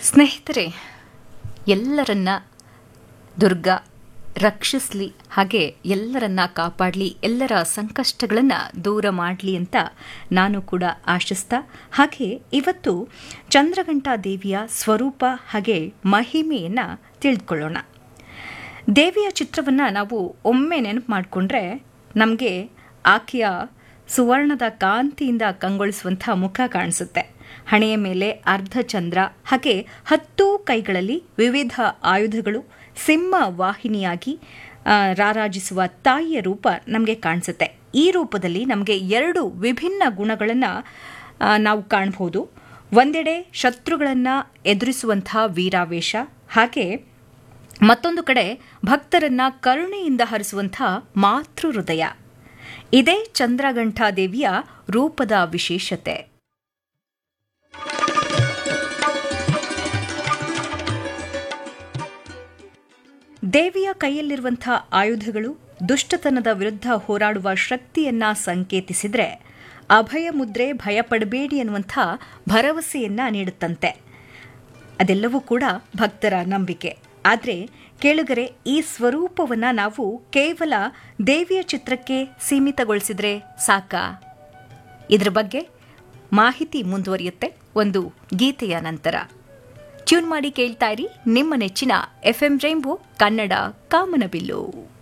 ಸ್ನೇಹಿತರೆ ಎಲ್ಲರನ್ನ ದುರ್ಗಾ ರಕ್ಷಿಸಲಿ ಹಾಗೆ ಎಲ್ಲರನ್ನ ಕಾಪಾಡಲಿ ಎಲ್ಲರ ಸಂಕಷ್ಟಗಳನ್ನು ದೂರ ಮಾಡಲಿ ಅಂತ ನಾನು ಕೂಡ ಆಶಿಸ್ತಾ ಹಾಗೆ ಇವತ್ತು ಚಂದ್ರಘಂಟಾ ದೇವಿಯ ಸ್ವರೂಪ ಹಾಗೆ ಮಹಿಮೆಯನ್ನು ತಿಳಿದುಕೊಳ್ಳೋಣ ದೇವಿಯ ಚಿತ್ರವನ್ನು ನಾವು ಒಮ್ಮೆ ನೆನಪು ಮಾಡಿಕೊಂಡ್ರೆ ನಮಗೆ ಆಕೆಯ ಸುವರ್ಣದ ಕಾಂತಿಯಿಂದ ಕಂಗೊಳಿಸುವಂಥ ಮುಖ ಕಾಣಿಸುತ್ತೆ ಹಣೆಯ ಮೇಲೆ ಅರ್ಧಚಂದ್ರ ಹಾಗೆ ಹತ್ತು ಕೈಗಳಲ್ಲಿ ವಿವಿಧ ಆಯುಧಗಳು ಸಿಂಹ ವಾಹಿನಿಯಾಗಿ ಆ, ರಾರಾಜಿಸುವ ತಾಯಿಯ ರೂಪ ನಮಗೆ ಕಾಣಿಸುತ್ತೆ ಈ ರೂಪದಲ್ಲಿ ನಮಗೆ ಎರಡು ವಿಭಿನ್ನ ಗುಣಗಳನ್ನು ನಾವು ಕಾಣಬಹುದು ಒಂದೆಡೆ ಶತ್ರುಗಳನ್ನು ಎದುರಿಸುವಂತಹ ವೀರಾವೇಶ ಹಾಗೆ ಮತ್ತೊಂದು ಕಡೆ ಭಕ್ತರನ್ನ ಕರುಣೆಯಿಂದ ಹರಿಸುವಂಥ ಮಾತೃ ಹೃದಯ ಇದೇ ಚಂದ್ರಘಂಟಾ ದೇವಿಯ ರೂಪದ ವಿಶೇಷತೆ ದೇವಿಯ ಕೈಯಲ್ಲಿರುವಂಥ ಆಯುಧಗಳು ದುಷ್ಟತನದ ವಿರುದ್ಧ ಹೋರಾಡುವ ಶಕ್ತಿಯನ್ನ ಸಂಕೇತಿಸಿದ್ರೆ ಅಭಯ ಮುದ್ರೆ ಭಯಪಡಬೇಡಿ ಅನ್ನುವಂಥ ಭರವಸೆಯನ್ನ ನೀಡುತ್ತಂತೆ ಅದೆಲ್ಲವೂ ಕೂಡ ಭಕ್ತರ ನಂಬಿಕೆ ಆದರೆ ಕೇಳುಗರೆ ಈ ಸ್ವರೂಪವನ್ನು ನಾವು ಕೇವಲ ದೇವಿಯ ಚಿತ್ರಕ್ಕೆ ಸೀಮಿತಗೊಳಿಸಿದ್ರೆ ಸಾಕಾ ಇದರ ಬಗ್ಗೆ ಮಾಹಿತಿ ಮುಂದುವರಿಯುತ್ತೆ ಒಂದು ಗೀತೆಯ ನಂತರ ಟ್ಯೂನ್ ಮಾಡಿ ಕೇಳ್ತಾ ಇರಿ ನಿಮ್ಮ ನೆಚ್ಚಿನ ಎಫ್ ಎಂ ರೈಂಬೋ ಕನ್ನಡ ಕಾಮನಬಿಲ್ಲು